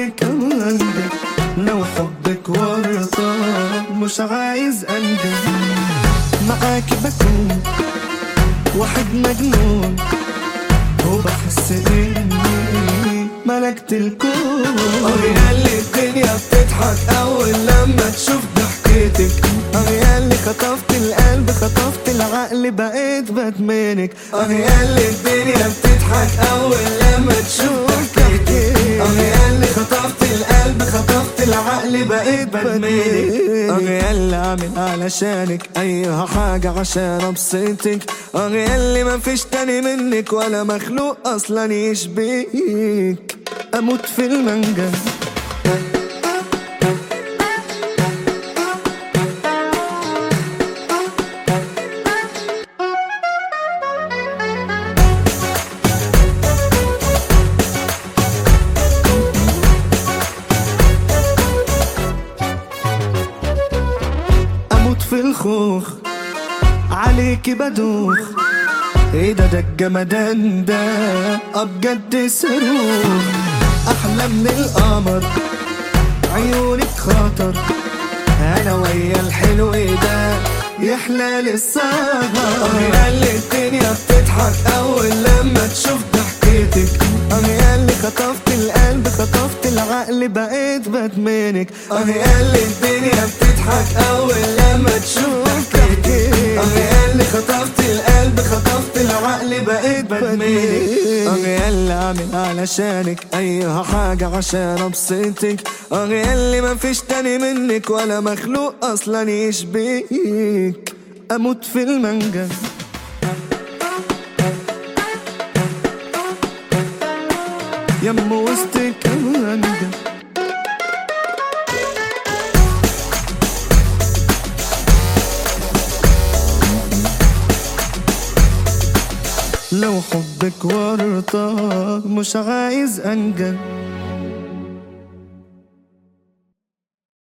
كمان لو حبك ورطة مش عايز أندم معاك بكون واحد مجنون وبحس إني ملكت الكون اللي الدنيا بتضحك أول لما تشوف ضحكتك أنا اللي خطفت القلب خطفت العقل بقيت بدمنك أنا اللي الدنيا بتضحك أول لما تشوف ضحكتك أنا اللي خطفت القلب خطفت العقل بقيت بدمنك أنا اللي عامل علشانك أي حاجة عشان أبسطك أنا اللي مفيش تاني منك ولا مخلوق أصلا يشبيك أموت في المنجم أموت في الخوخ عليكي بدوخ ايه ده ده الجمدان ده بجد صاروخ احلى من القمر عيونك خطر انا ويا الحلو ده يحلى للسهر أنا اللي الدنيا بتضحك أول لما تشوف ضحكتك انا اللي خطفت القلب خطفت العقل بقيت بدمنك أنا اللي الدنيا بتضحك أول لما تشوف ضحكتك أنا اللي خطفت القلب خطفت العقل بقيت بدمنك انا اللي عامل علشانك اي حاجة عشان ابسطك انا اللي مفيش تاني منك ولا مخلوق اصلا يشبيك اموت في المنجم يم وسطك المنجم لو حبك ورطة مش عايز انجم